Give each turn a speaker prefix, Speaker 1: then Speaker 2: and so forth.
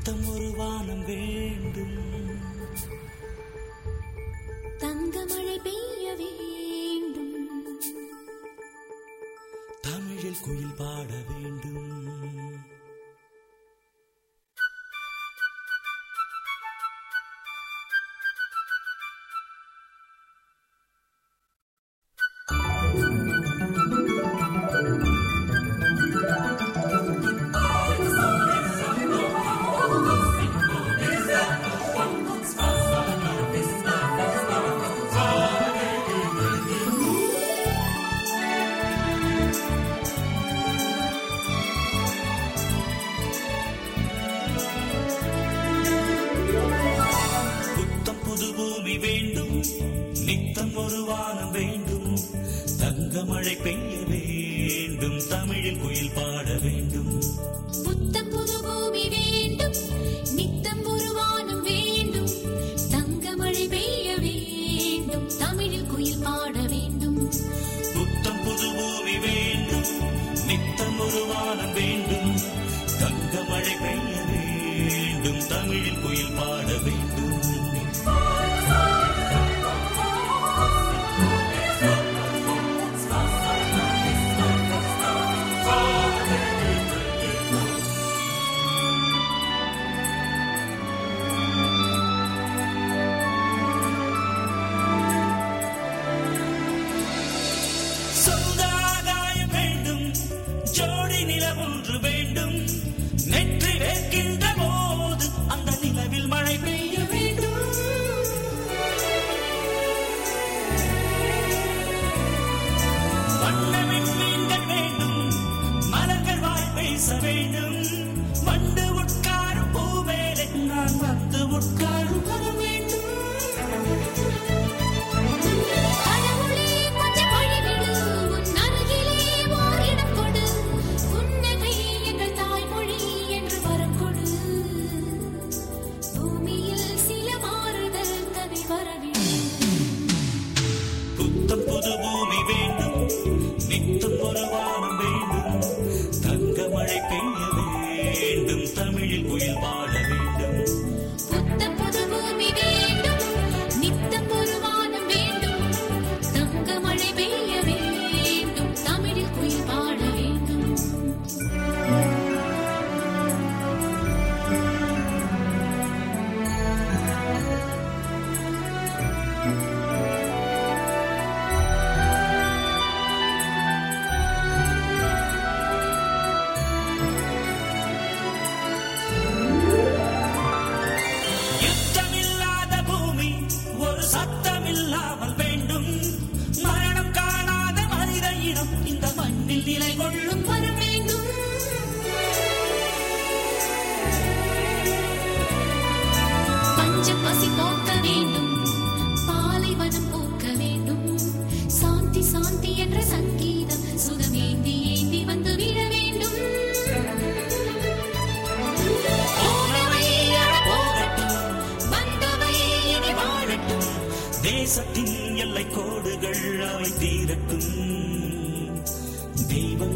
Speaker 1: நித்தம் ஒரு வானம் வேண்டும்
Speaker 2: தங்கமழை பெய்ய வேண்டும்
Speaker 1: தமிழில் குயில் பாட வேண்டும் புத்தம் புது பூமி வேண்டும் நித்தம் ஒரு வானம் வேண்டும் தங்கமழை பெய்ய வேண்டும் தமிழில் குயில் பாட வேண்டும்
Speaker 2: புத்தம் புது பூமி வேண்டும் நித்தம் ஒரு வானம் வேண்டும் தங்கமழை பெய்ய வேண்டும் தமிழில் குயில் பாட வேண்டும்
Speaker 1: புத்தம் புது பூமி வேண்டும் நித்தம் ஒரு வானம் வேண்டும் தங்கமழை பெய்ய வேண்டும் தமிழில் குயில் பாட வேண்டும் சொந்த ஆகாயம் வேண்டும் ஜோடி நிலவொன்று வேண்டும் நெற்றி வேர்க்கின்ற போது அந்த நிலவில் மழை பெய்ய வேண்டும் வண்ணமின் மீன்கள் வேண்டும் மலர்கள் வாய் பேச வேண்டும் வண்டு உட்காரும் பூவேலை நான் வந்து உட்காரும் வர வேண்டும்
Speaker 2: கடவுளே கொஞ்சம் வழிவிடு உன் அருகிலே ஓர் இடம் கொடு புன்னகை எங்கள் தாய்மொழி என்று வரம் கொடு பூமியில் சில மாறுதல் தனி வரவிடு
Speaker 1: புத்தம் புது பூமி வேண்டும் நித்தம் ஒரு வானம் வேண்டும் தங்க மழை பெய்ய வேண்டும் தமிழில் குயில் பாட வேண்டும்
Speaker 2: புத்தம் புது பூமி வேண்டும் நித்தம் ஒரு வானம் வேண்டும் தங்க மழை பெய்ய வேண்டும் தமிழில் குயில் பாட வேண்டும்
Speaker 1: யுத்தமில்லாத பூமி ஒரு சத்தமில்லாமல் வேண்டும் மரணம் காணாத மனித இனம் இந்த மண்ணில் நிலை கொள்ளும்
Speaker 2: வர வேண்டும் பஞ்சம் பசி போக்க வேண்டும் பாலைவனம் போக்க வேண்டும் சாந்தி சாந்தி என்ற சங்கீதம் சுகமேந்தி ஏந்தி வந்து விட வேண்டும்
Speaker 1: போனவை அட போகட்டும்
Speaker 2: வந்தவை இனி வாழட்டும்
Speaker 1: தேசத்தின் எல்லை கோடுகள் அவை தீரட்டும் தெய்வங்கள்